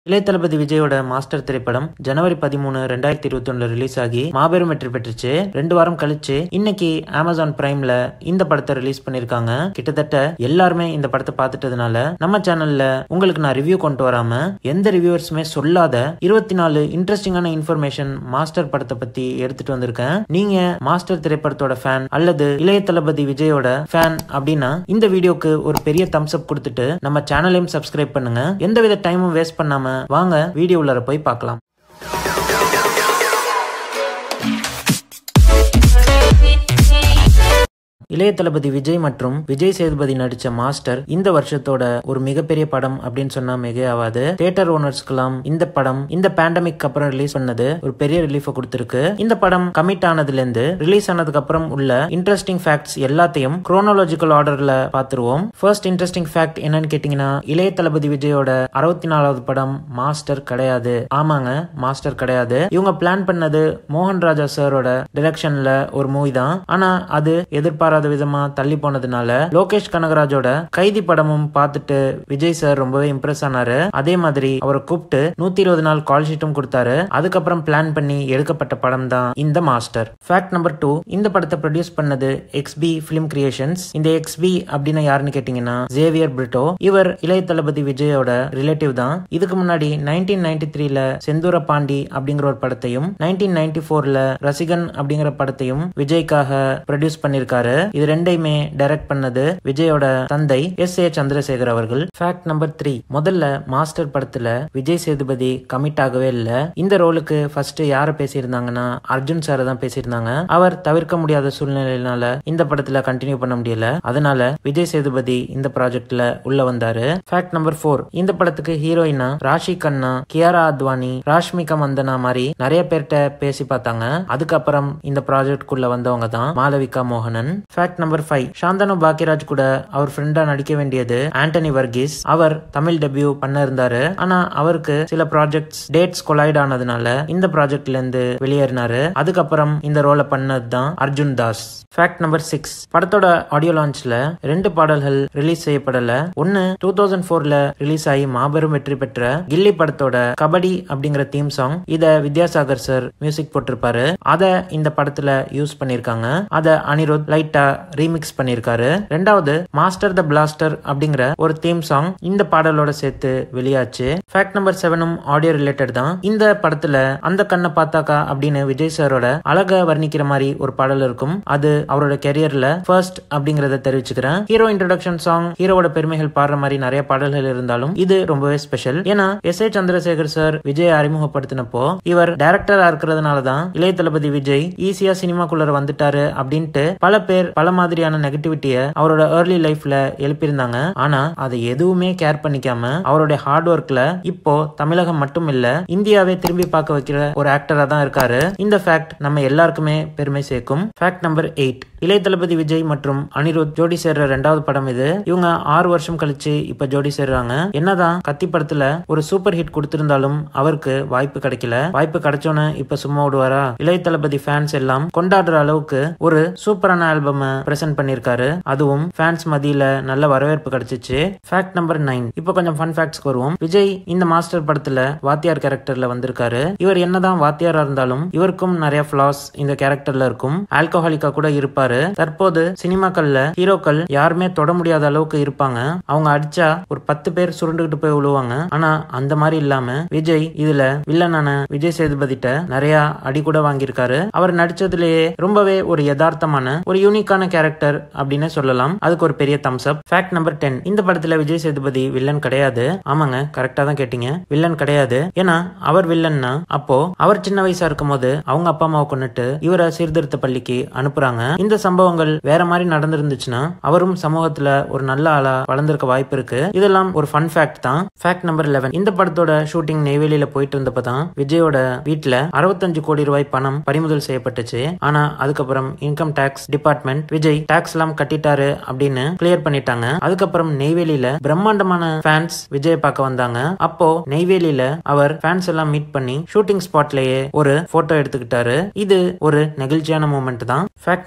இளைய தளபதி விஜயோட மாஸ்டர் திரைப்படம் ஜனவரி பதிமூணு ரெண்டாயிரத்தி இருபத்தி ஒண்ணுல ரிலீஸ் ஆகி மாபெரும் வெற்றி பெற்றுச்சு ரெண்டு வாரம் கழிச்சு இன்னைக்கு அமேசான் பிரைம்ல இந்த படத்தை ரிலீஸ் பண்ணிருக்காங்க கிட்டத்தட்ட எல்லாருமே இந்த படத்தை பார்த்துட்டதுனால நம்ம சேனல்ல உங்களுக்கு நான் ரிவ்யூ கொண்டு வராம எந்த ரிவ்யூவர்ஸுமே சொல்லாத இருபத்தி நாலு இன்ட்ரெஸ்டிங்கான இன்ஃபர்மேஷன் மாஸ்டர் படத்தை பத்தி எடுத்துட்டு வந்திருக்கேன் நீங்க மாஸ்டர் திரைப்படத்தோட ஃபேன் அல்லது இளைய தளபதி விஜயோட ஃபேன் அப்படின்னா இந்த வீடியோக்கு ஒரு பெரிய தம்ஸ் அப் கொடுத்துட்டு நம்ம சேனலையும் சப்ஸ்கிரைப் பண்ணுங்க எந்தவித டைமும் வேஸ்ட் பண்ணாம வாங்க வீடியோ உள்ளர போய் பார்க்கலாம் இளைய தளபதி விஜய் மற்றும் விஜய் சேதுபதி நடிச்ச மாஸ்டர் இந்த வருஷத்தோட ஒரு மிகப்பெரிய படம் அப்படின்னு சொன்னா மிகையாவாது தியேட்டர் ஓனர்ஸ்க்கெல்லாம் இந்த படம் இந்த பேண்டமிக் அப்புறம் ரிலீஸ் பண்ணது ஒரு பெரிய ரிலீஃப் கொடுத்திருக்கு இந்த படம் கமிட் ஆனதுல இருந்து ரிலீஸ் ஆனதுக்கு அப்புறம் உள்ள இன்ட்ரெஸ்டிங் ஃபேக்ட்ஸ் எல்லாத்தையும் குரோனாலஜிக்கல் ஆர்டர்ல பாத்துருவோம் ஃபர்ஸ்ட் இன்ட்ரெஸ்டிங் ஃபேக்ட் என்னன்னு கேட்டீங்கன்னா இளைய தளபதி விஜயோட அறுபத்தி நாலாவது படம் மாஸ்டர் கிடையாது ஆமாங்க மாஸ்டர் கிடையாது இவங்க பிளான் பண்ணது மோகன் ராஜா சாரோட டிரெக்ஷன்ல ஒரு மூவி தான் ஆனா அது எதிர்பாராத விதமா தள்ளி போனதுனால லோகேஷ் கனகராஜோட கைதி படமும் பார்த்துட்டு விஜய் சார் ரொம்பவே இம்ப்ரெஸ் ஆனாரு அதே மாதிரி அவரை கூப்பிட்டு நூத்தி இருபது நாள் கால் ஷீட்டும் கொடுத்தாரு அதுக்கப்புறம் பிளான் பண்ணி எடுக்கப்பட்ட படம் தான் இந்த மாஸ்டர் ஃபேக்ட் நம்பர் டூ இந்த படத்தை ப்ரொடியூஸ் பண்ணது எக்ஸ்பி பிலிம் கிரியேஷன்ஸ் இந்த எக்ஸ்பி அப்படின்னு யாருன்னு கேட்டீங்கன்னா ஜேவியர் பிரிட்டோ இவர் இளைய தளபதி விஜயோட ரிலேட்டிவ் தான் இதுக்கு முன்னாடி நைன்டீன் நைன்டி த்ரீல செந்தூர பாண்டி அப்படிங்கிற ஒரு படத்தையும் நைன்டீன் நைன்டி ஃபோர்ல ரசிகன் அப்படிங்கிற படத்தையும் விஜய்க்காக ப்ரொடியூஸ் பண்ணிருக்காரு இது ரெண்டையுமே டைரக்ட் பண்ணது விஜயோட தந்தை எஸ் ஏ சந்திரசேகர் அவர்கள் ஃபேக்ட் நம்பர் த்ரீ முதல்ல மாஸ்டர் படத்துல விஜய் சேதுபதி கமிட் ஆகவே இல்ல இந்த ரோலுக்கு ஃபர்ஸ்ட் யார பேசியிருந்தாங்கன்னா அர்ஜுன் சார் தான் பேசியிருந்தாங்க அவர் தவிர்க்க முடியாத சூழ்நிலையினால இந்த படத்துல கண்டினியூ பண்ண முடியல அதனால விஜய் சேதுபதி இந்த ப்ராஜெக்ட்ல உள்ள வந்தாரு ஃபேக்ட் நம்பர் ஃபோர் இந்த படத்துக்கு ஹீரோயினா ராஷி கண்ணா கியாரா அத்வானி ராஷ்மிகா மந்தனா மாதிரி நிறைய பேர்கிட்ட பேசி பார்த்தாங்க அதுக்கப்புறம் இந்த ப்ராஜெக்ட்குள்ள வந்தவங்க தான் மாளவிகா மோகனன் fact number five Shanthanu Bhagyaraj கூட அவர் ஃப்ரெண்டா நடிக்க வேண்டியது ஆண்டனி வர்கீஸ் அவர் தமிழ் டெபியூ பண்ண இருந்தாரு ஆனா அவருக்கு சில ப்ராஜெக்ட்ஸ் டேட்ஸ் கொலைட் ஆனதுனால இந்த ப்ராஜெக்ட்ல இருந்து வெளியேறினாரு அதுக்கப்புறம் இந்த ரோலை பண்ணது தான் Arjun Das fact number six படத்தோட ஆடியோ லான்ச்ல ரெண்டு பாடல்கள் ரிலீஸ் செய்யப்படல ஒன்னு டூ தௌசண்ட் ஃபோர்ல ரிலீஸ் ஆகி மாபெரும் வெற்றி பெற்ற கில்லி படத்தோட கபடி அப்படிங்கிற தீம் சாங் இத வித்யாசாகர் சார் மியூசிக் போட்டிருப்பாரு அத இந்த படத்துல யூஸ் பண்ணிருக்காங்க அத அனிருத் லைட்டா ரீமிக்ஸ் பண்ணிருக்காரு ரெண்டாவது மாஸ்டர் த பிளாஸ்டர் அப்படிங்கிற ஒரு தீம் சாங் இந்த பாடலோட சேர்த்து வெளியாச்சு ஃபேக்ட் நம்பர் செவனும் ஆடியோ ரிலேட்டட் தான் இந்த படத்துல அந்த கண்ணை பார்த்தாக்கா அப்படின்னு விஜய் சாரோட அழக வர்ணிக்கிற மாதிரி ஒரு பாடல் இருக்கும் அது அவரோட கெரியர்ல ஃபர்ஸ்ட் அப்படிங்கறத தெரிவிச்சுக்கிறேன் ஹீரோ இன்ட்ரோடக்ஷன் சாங் ஹீரோவோட பெருமைகள் பாடுற மாதிரி நிறைய பாடல்கள் இருந்தாலும் இது ரொம்பவே ஸ்பெஷல் ஏன்னா S A Chandrasekhar sir Vijay அறிமுகப்படுத்தினப்போ இவர் டைரக்டரா இருக்கிறதுனால தான் இளைய தளபதி விஜய் ஈஸியா சினிமாக்குள்ள வந்துட்டாரு அப்படின்ட்டு பல பேர் பல மாதிரியான நெகட்டிவிட்டிய அவரோட ஏர்லி லைஃப்ல எழுப்பியிருந்தாங்க ஆனா அதை எதுவுமே கேர் பண்ணிக்காம அவருடைய ஹார்ட் ஒர்க்ல இப்போ தமிழகம் மட்டும் இல்ல இந்தியாவே திரும்பி பார்க்க வைக்கிற ஒரு ஆக்டரா தான் இருக்காரு இந்த ஃபேக்ட் நம்ம எல்லாருக்குமே பெருமை சேர்க்கும் ஃபேக்ட் நம்பர் எயிட் இளைய தளபதி விஜய் மற்றும் அனிருத் ஜோடி சேர்ற ரெண்டாவது படம் இது இவங்க ஆறு வருஷம் கழிச்சு இப்ப ஜோடி சேர்றாங்க என்னதான் கத்தி படத்துல ஒரு சூப்பர் ஹிட் கொடுத்திருந்தாலும் அவருக்கு வாய்ப்பு கிடைக்கல வாய்ப்பு கிடைச்சோன்னு இப்ப சும்மா விடுவாரா இளைய தளபதி ஃபேன்ஸ் எல்லாம் கொண்டாடுற அளவுக்கு ஒரு சூப்பரான ஆல்பம் பிரசன்ட் பண்ணிருக்காரு அதுவும் ஃபேன்ஸ் மத்தியில நல்ல வரவேற்பு கிடைச்சிச்சு ஃபேக்ட் நம்பர் நைன் இப்போ கொஞ்சம் ஃபன் ஃபேக்ட்ஸ்க்கு வருவோம் விஜய் இந்த மாஸ்டர் படத்துல வாத்தியார் கேரக்டர்ல வந்திருக்காரு இவர் என்னதான் வாத்தியாரா இருந்தாலும் இவருக்கும் நிறைய ஃபிளாஸ் இந்த கேரக்டர்ல இருக்கும் ஆல்கஹாலிக்கா கூட இருப்பாரு தற்போது சினிமாக்கள்ல ஹீரோக்கள் யாருமே தொட முடியாத அளவுக்கு இருப்பாங்க அவங்க அடிச்சா ஒரு பத்து பேர் சுருண்டுகிட்டு போய் விழுவாங்க ஆனா அந்த மாதிரி இல்லாம விஜய் இதுல வில்லனான விஜய் சேதுபதிட்ட நிறைய அடி கூட வாங்கியிருக்காரு அவர் நடிச்சதுலயே ரொம்பவே ஒரு யதார்த்தமான ஒரு யூனிக்கான கேரக்டர் அப்படின்னு சொல்லலாம் அதுக்கு ஒரு பெரிய thumbs up fact number ten இந்த படத்துல விஜய் சேதுபதி வில்லன் கிடையாது ஆமாங்க கரெக்டா தான் கேட்டீங்க வில்லன் கிடையாது ஏன்னா அவர் வில்லன்னா அப்போ அவர் சின்ன வயசா இருக்கும் போது அவங்க அப்பா அம்மாவை கொண்டுட்டு இவரை சீர்திருத்த பள்ளிக்கு அனுப்புறாங்க இந்த சம்பவங்கள் வேற மாதிரி நடந்திருந்துச்சுன்னா அவரும் சமூகத்துல ஒரு நல்ல ஆளா வளர்ந்திருக்க வாய்ப்பு இருக்கு இதெல்லாம் ஒரு ஃபன் ஃபேக்ட் தான் ஃபேக்ட் நம்பர் லெவன் இந்த படத்தோட ஷூட்டிங் நெய்வேலியில போயிட்டு இருந்தப்ப தான் விஜயோட வீட்டுல அறுபத்தஞ்சு கோடி ரூபாய் பணம் பறிமுதல் செய்யப்பட்டுச்சு ஆனா அதுக்கப்புறம் income tax department Vijay tax எல்லாம் கட்டிட்டாரு அப்படின்னு கிளியர் பண்ணிட்டாங்க அதுக்கப்புறம் நெய்வேலியில பிரம்மாண்டமான ஃபேன்ஸ் விஜய் பார்க்க வந்தாங்க அப்போ நெய்வேலியில அவர் ஃபேன்ஸ் எல்லாம் மீட் பண்ணி ஷூட்டிங் ஸ்பாட்லயே ஒரு போட்டோ எடுத்துக்கிட்டாரு இது ஒரு நெகிழ்ச்சியான மூமெண்ட் தான் ஃபேக்ட் நம்பர் டுவெல்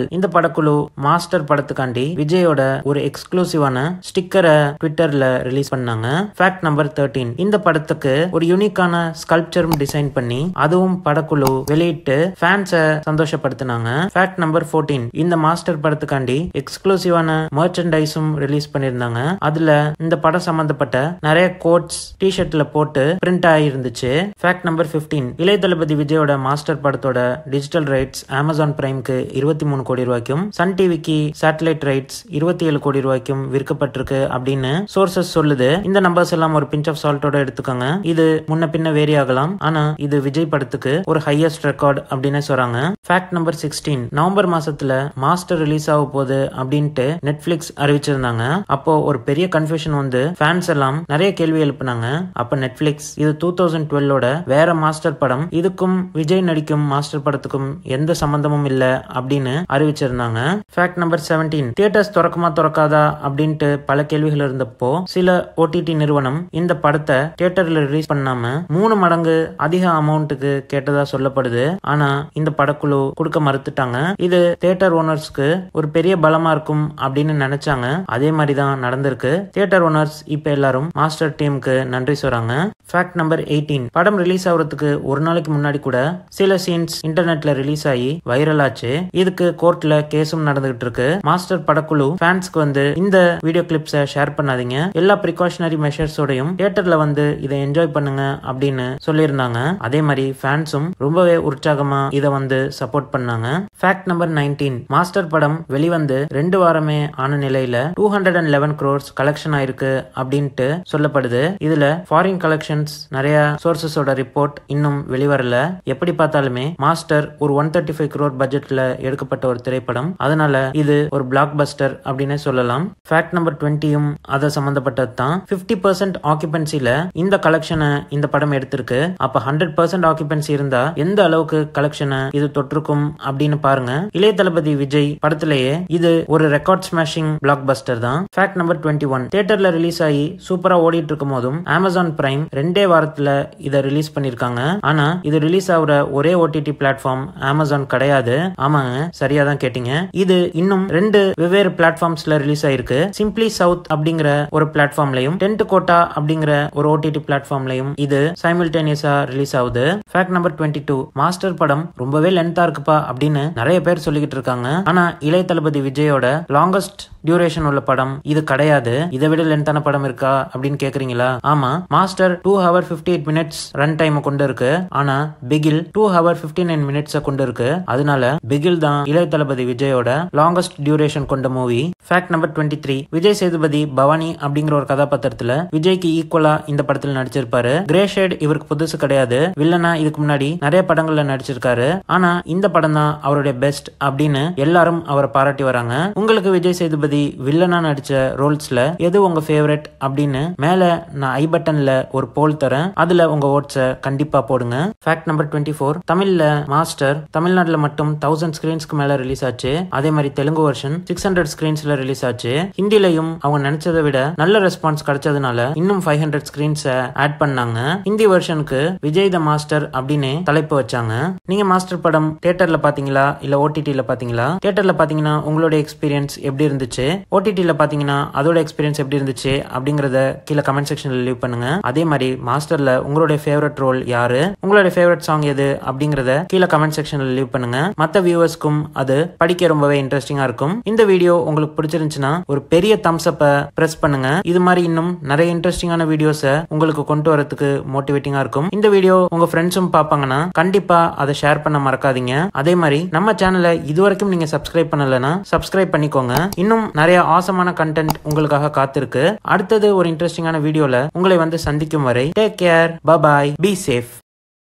தகவல் இந்த படக்குழு மாஸ்டர் படத்துக்காண்டி விஜயோட ஒரு எக்ஸ்க்ளூசிவான ஸ்டிக்கரை ட்விட்டர்ல ரிலீஸ் பண்ணாங்க ஃபேக்ட் நம்பர் தேர்ட்டீன் இந்த படத்துக்கு ஒரு யூனிக்கான ஸ்கல்ப்சரும் டிசைன் பண்ணி அதுவும் படக்குழு வெளியிட்டு ஃபேன்ஸை சந்தோஷப்படுத்தினாங்க ஃபேக்ட் நம்பர் ஃபோர்டீன் இந்த மாஸ்டர் படத்துக்காண்டி எக்ஸ்க்ளூசிவான மர்ச்சன்டைஸும் ரிலீஸ் பண்ணியிருந்தாங்க அதுல இந்த படம் சம்பந்தப்பட்ட நிறைய கோட்ஸ் டிஷர்ட்ல போட்டு பிரிண்ட் ஆகிருந்துச்சு fact number fifteen Ilaya Thalapathy விஜயோட மாஸ்டர் படத்தோட டிஜிட்டல் ரைட்ஸ் அமேசான் பிரைம்க்கு இருபத்தி மூணு கோடி ரூபாய்க்கும் சன் டிவிக்கு சேட்டலைட் ரைட்ஸ் இருபத்தி ஏழு கோடி ரூபாய்க்கும் விற்கப்பட்டிருக்கு அப்படின்னு சோர்சஸ் சொல்லுது இந்த நம்பர்ஸ் எல்லாம் ஒரு பிஞ்ச் ஆஃப் சால்ட்டோட எடுத்துக்கோங்க இது முன்ன பின்ன வேரி ஆகலாம் ஆனா இது விஜய் படத்துக்கு ஒரு ஹையஸ்ட் ரெக்கார்ட் அப்படின்னு சொல்றாங்க ஃபேக்ட் நம்பர் சிக்ஸ்டீன் நவம்பர் மாசத்துல மாஸ்டர் ரிலீஸ் ஆக போகுது அப்படின்ட்டு நெட்ஃபிளிக்ஸ் அறிவிச்சிருந்தாங்க அப்போ ஒரு பெரிய கன்ஃபியூஷன் வந்து ஃபேன்ஸ் எல்லாம் நிறைய கேள்வி எழுப்புனாங்க அப்ப நெட்ஃபிளிக்ஸ் இது டூ தௌசண்ட் டுவெல்லோட வேற மாஸ்டர் படம் இதுக்கும் விஜய் நடிக்கும் மாஸ்டர் படத்துக்கும் எந்த சம்பந்தமும் இல்ல அப்படின்னு அறிவிச்சிருந்தாங்க ஃபேக்ட் நம்பர் செவன்டீன் தியேட்டர்ஸ் திறக்குமா திறக்காதா அப்படின்ட்டு பல கேள்விகள் இருந்தப்போ சில ஓடிடி நிறுவனம் இந்த படத்தை தியேட்டர்ல ரிலீஸ் பண்ணாம மூணு மடங்கு அதிக அமௌண்ட்டுக்கு கேட்டதா சொல்லப்படுது ஆனா இந்த படக்குழு கொடுக்க மறுத்துட்டாங்க இது தியேட்டர் ஓனர்ஸ்க்கு ஒரு பெரிய பலமா இருக்கும் அப்படின்னு நினைச்சாங்க அதே மாதிரி தான் நடந்திருக்கு தியேட்டர் ஓனர்ஸ் இப்ப எல்லாரும் மாஸ்டர் டீமுக்கு நன்றி சொல்றாங்க ஃபேக்ட் நம்பர் எயிட்டீன் படம் ரிலீஸ் ஆகுறதுக்கு ஒரு நாளைக்கு முன்னாடி கூட சில சீன்ஸ் இன்டர்நெட்ல ரிலீஸ் ஆகி வைரல் ஆச்சு இதுக்கு கோர்ட்ல கேஸும் நடந்துகிட்டு இருக்கு மாஸ்டர் படக்குழு ஃபேன்ஸ்க்கு வந்து இந்த வீடியோ கிளிப்ஸை ஷேர் பண்ணாதீங்க எல்லா ப்ரிகாஷனரி மெஷர்ஸோடையும் தியேட்டர்ல வந்து இதை என்ஜாய் பண்ணுங்க அப்படின்னு சொல்லியிருந்தாங்க அதே மாதிரி ஃபேன்ஸும் ரொம்பவே உற்சாகமா இதை வந்து சப்போர்ட் பண்ணாங்க ஃபேக்ட் நம்பர் நைன்டீன் மாஸ்டர் படம் வெளிவந்து ரெண்டு வாரமே ஆன நிலையில two hundred and eleven crores collection ஆயிருக்கு அப்படின்ட்டு சொல்லப்படுது இதுல ஃபாரின் கலெக்ஷன்ஸ் நிறைய சோர்சஸோட ரிப்போர்ட் இன்னும் வெளிவரல எப்படி பார்த்தாலுமே மாஸ்டர் ஒரு ஒன் தேர்ட்டி ஃபைவ் க்ரோர் பட்ஜெட்ல எடுக்கப்பட்ட ஒரு திரைப்படம் அதனால இது ஒரு பிளாக் பஸ்டர் அப்படின்னே சொல்லலாம் ஃபேக்ட் நம்பர் டுவெண்ட்டியும் அதை சம்பந்தப்பட்டது தான் பிப்டி பர்சன்ட் ஆக்குபென்சில இந்த கலெக்ஷனை இந்த படம் எடுத்திருக்கு அப்ப ஹண்ட்ரட் பர்சன்ட் ஆக்குபென்சி இருந்தா எந்த அளவுக்கு கலெக்ஷனை இது தொற்றுக்கும் அப்படின்னு பாருங்க இளைய தளபதி விஜய் படத்திலேயே இது ஒரு ரெக்கார்ட் ஸ்மாஷிங் பிளாக் பஸ்டர் தான் ஃபேக்ட் நம்பர் டுவெண்ட்டி ஒன் தியேட்டர்ல ரிலீஸ் ஆகி சூப்பரா ஓடிட்டு இருக்கும் போதும் அமேசான் பிரைம் ரெண்டே வாரத்துல இதை ரிலீஸ் பண்ணிருக்காங்க ஆனா இது ரிலீஸ் ஆகுற ஒரே ஓடிடி பிளாட்ஃபார்ம் அமேசான் கிடையாது ஆமாங்க சரியா தான் கேட்டீங்க இது இன்னும் ரெண்டு வெவ்வேறு பிளாட்ஃபார்ம்ஸ்ல ரிலீஸ் ஆயிருக்கு சிம்பிளி சவுத் அப்படிங்கிற ஒரு பிளாட்ஃபார்ம்லயும் டென்ட் கோட்டா அப்படிங்கிற ஒரு ஓடிடி பிளாட்ஃபார்ம்லயும் இது சைமில்டேனியஸா ரிலீஸ் ஆகுது fact number twenty two Master படம் ரொம்பவே லென்த்தா இருக்குப்பா அப்படின்னு நிறைய பேர் சொல்லிக்கிட்டு இருக்காங்க ஆனா இளைய தளபதி விஜயோட லாங்கஸ்ட் டியூரேஷன் உள்ள படம் இது கிடையாது இதை விட லென்த்தான படம் இருக்கா அப்படின்னு கேக்குறீங்களா ஆமா Master two hour fifty eight minutes run time கொண்டு இருக்கு ஆனா Bigil two hour fifty nine minutes கொண்டு இருக்கு அதனால பிகில் தான் இளைய தளபதி விஜயோட லாங்கஸ்ட் டியூரேஷன் கொண்ட movie fact number twenty three Vijay Sethupathi Bhavani அப்படிங்கிற ஒரு கதாபாத்திரத்துல விஜய்க்கு ஈக்குவலா இந்த படத்துல நடிச்சிருப்பாரு கிரே ஷேட் இவருக்கு புதுசு கிடையாது வில்லனா இதுக்கு முன்னாடி நிறைய படங்கள்ல நடிச்சிருக்காரு ஆனா இந்த படம் தான் அவருடைய பெஸ்ட் அப்படின்னு எல்லாரும் அவரை பாராட்டி வராங்க உங்களுக்கு விஜய் சேதுபதி வில்லனா நடிச்ச ரோல்ஸ்ல எது உங்க ஃபேவரட் அப்படின்னு மேல நான் ஐ பட்டன்ல ஒரு போல் தரேன் அதுல உங்க ஓட்ஸை கண்டிப்பா போடுங்க ஃபேக்ட் நம்பர் டுவெண்ட்டி ஃபோர் தமிழ்ல மாஸ்டர் தமிழ்நாட்டுல மட்டும் தௌசண்ட் ஸ்கிரீன்ஸ்க்கு மேல ரிலீஸ் ஆச்சு அதே மாதிரி தெலுங்கு வெர்ஷன் சிக்ஸ் ஹண்ட்ரட் ஸ்கிரீன்ஸ்ல ரிலீஸ் ஆச்சு ஹிந்திலையும் அவங்க நினைச்சதை விட நல்ல ரெஸ்பான்ஸ் கிடைச்சதுனால இன்னும் ஃபைவ் ஹண்ட்ரட் ஸ்கிரீன்ஸை ஆட் பண்ணாங்க ஹிந்தி வெர்ஷனுக்கு விஜய் த மாஸ்டர் அப்படின்னு தலைப்பு வச்சாங்க நீங்க மாஸ்டர் படம் தியேட்டர்ல பாத்தீங்களா இல்ல ஓடிடில பாத்தீங்களா தியேட்டர்ல பாத்தீங்கன்னா உங்களோட எக்ஸ்பீரியன்ஸ் எப்படி இருந்துச்சு ஓடிடில பாத்தீங்கன்னா அதோட எக்ஸ்பீரியன்ஸ் எப்படி இருந்துச்சு அப்படிங்கறத கீழே கமெண்ட் செக்ஷன்ல லீவ் பண்ணுங்க அதே மாதிரி மாஸ்டர்ல உங்களுடைய ஃபேவரட் ரோல் யாரு உங்களுடைய ஃபேவரட் சாங் எது அப்படிங்கறத கீழே கமெண்ட் செக்ஷன்ல லீவ் பண்ணுங்க மத்த வியூவர்ஸ்க்கும் அது படிக்க ரொம்பவே இன்ட்ரெஸ்டிங்கா இருக்கும் இந்த வீடியோ உங்களுக்கு பிடிச்சிருந்துச்சுன்னா ஒரு பெரிய தம்ஸ் அப்ப பிரஸ் பண்ணுங்க இது மாதிரி இன்னும் நிறைய இன்ட்ரெஸ்டிங்கான வீடியோஸை உங்களுக்கு கொண்டு வரதுக்கு மோட்டிவேட்டிங்கா இருக்கும் இந்த வீடியோ உங்க ஃப்ரெண்ட்ஸும் பார்ப்பாங்கன்னா கண்டிப்பா அதை ஷேர் பண்ண மறக்காதீங்க அதே மாதிரி நம்ம சேனலை இதுவரைக்கும் நீங்க சப்ஸ்கிரைப் பண்ணலைன்னா சப்ஸ்கிரைப் பண்ணிக்கோங்க இன்னும் நிறைய ஆசமான கண்டென்ட் உங்களுக்காக காத்திருக்கு அடுத்தது ஒரு இன்ட்ரெஸ்டிங்கான வீடியோல உங்களை வந்து சந்திக்கும் வரை take care bye bye be safe